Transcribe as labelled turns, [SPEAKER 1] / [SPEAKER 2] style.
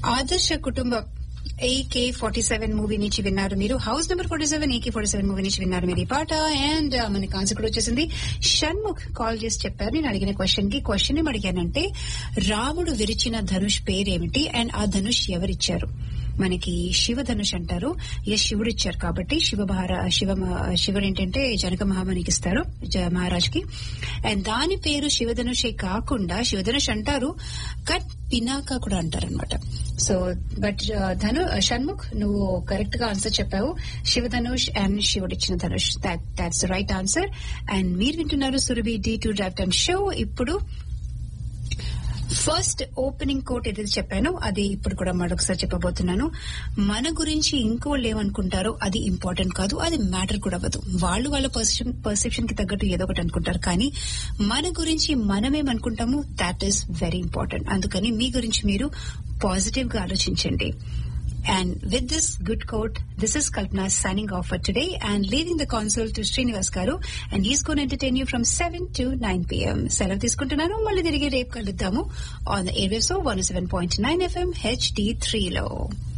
[SPEAKER 1] ఆదర్శ కుటుంబం AK forty seven movie నుంచి విన్నారు మీరు house number forty seven AK forty seven movie నుంచి విన్నారు మీరు ఈ పాట అండ్ మనకి ఆన్సర్ కూడా వచ్చేసింది షణ్ముఖ్ కాల్ చేసి చెప్పారు నేను అడిగిన క్వశ్చన్ కి క్వశ్చన్ ఏం అడిగానంటే రాముడు విరిచిన ధనుష్ పేరేమిటి అండ్ ఆ ధనుష్ ఎవరిచ్చారు మనకి శివధనుష్ అంటారు ఎస్ శివుడు ఇచ్చారు కాబట్టి శివ మహారా శివ శివుడు ఏంటంటే జనక మహామణికి ఇస్తారు జ- మహారాజ్కి అండ్ దాని పేరు శివధనుషే కాకుండా శివధనుష్ అంటారు కట్ పినాక కూడా అంటారు అనమాట సో బట్ ధను షణ్ముఖ్ నువ్వు కరెక్ట్ గా ఆన్సర్ చెప్పావు శివధనుష్ అండ్ శివుడు ఇచ్చిన ధనుష్ that that's right answer and మీరు వింటున్నారు Surabhi D two draft and show ఇప్పుడు ఫస్ట్ ఓపెనింగ్ కోట్ ఏదైతే చెప్పానో అది ఇప్పుడు కూడా మరొకసారి చెప్పబోతున్నాను మన గురించి ఇంకోళ్ళు ఏమనుకుంటారో అది ఇంపార్టెంట్ కాదు అది మ్యాటర్ కూడా అవ్వదు వాళ్ళు వాళ్ళ పర్సెప్షన్ పర్సెప్షన్ కి తగ్గట్టు ఏదో ఒకటి అనుకుంటారు కానీ మన గురించి మనమేమనుకుంటాము దాట్ ఈస్ వెరీ ఇంపార్టెంట్ అందుకని మీ గురించి మీరు పాజిటివ్ గా ఆలోచించండి And with this good quote, this is Kalpana signing off for today and leading the console to Srinivas Garu and he's going to entertain you from 7 to 9 p.m. సెలవు తీసుకుంటున్నాను మళ్ళీ తిరిగి రేపు కలుద్దాము on the airwaves one seven point nine FM HD త్రీలో